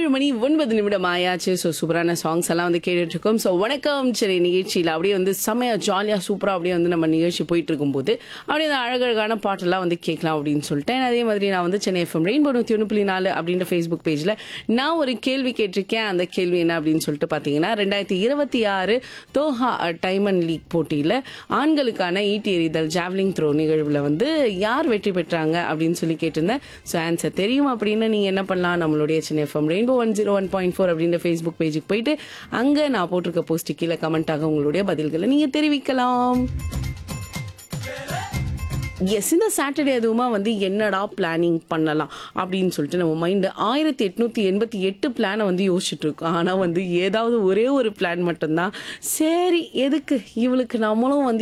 ஏழு மணி ஒன்பது நிமிடம் ஆயாச்சு ஸோ சூப்பரான சாங்ஸ் எல்லாம் வந்து கேட்டுட்டு இருக்கோம் ஸோ வணக்கம் சரி நிகழ்ச்சியில் அப்படியே வந்து செமையா ஜாலியாக சூப்பராக அப்படியே வந்து நம்ம நிகழ்ச்சி போயிட்டு இருக்கும்போது அப்படியே அந்த அழகழகான பாட்டெல்லாம் வந்து கேட்கலாம் அப்படின்னு சொல்லிட்டேன் அதே மாதிரி நான் வந்து சென்னை எஃப்எம் ரெயின்போ நூற்றி ஒன்று புள்ளி நாலு அப்படின்ற ஃபேஸ்புக் பேஜில் நான் ஒரு கேள்வி கேட்டிருக்கேன் அந்த கேள்வி என்ன அப்படின்னு சொல்லிட்டு பார்த்தீங்கன்னா ரெண்டாயிரத்தி இருபத்தி ஆறு தோஹா டைமண்ட் லீக் போட்டியில் ஆண்களுக்கான ஈட்டி எறிதல் ஜாவ்லிங் த்ரோ நிகழ்வில் வந்து யார் வெற்றி பெற்றாங்க அப்படின்னு சொல்லி கேட்டிருந்தேன் ஸோ ஆன்சர் தெரியும் அப்படின்னு நீங்கள் என்ன பண்ணலாம் நம்மளுடைய Chennai FM rainbow one zero one point four அப்படின்ற ஃபேஸ்புக் பேஜுக்கு போயிட்டு அங்கே நான் போட்டிருக்க போஸ்ட் கீழே கமெண்ட்டாக உங்களுடைய பதில்களை நீங்கள் தெரிவிக்கலாம் எஸ் இந்த சாட்டர்டே அதுவுமா வந்து என்னடா பிளானிங் பண்ணலாம் அப்படின்னு சொல்லிட்டு நம்ம மைண்டு ஆயிரத்தி எட்நூத்தி எண்பத்தி எட்டு பிளானை வந்து யோசிச்சுட்டு இருக்கோம் ஆனால் வந்து ஏதாவது ஒரே ஒரு பிளான் மட்டும்தான் சரி எதுக்கு இவளுக்கு நம்மளும் வந்து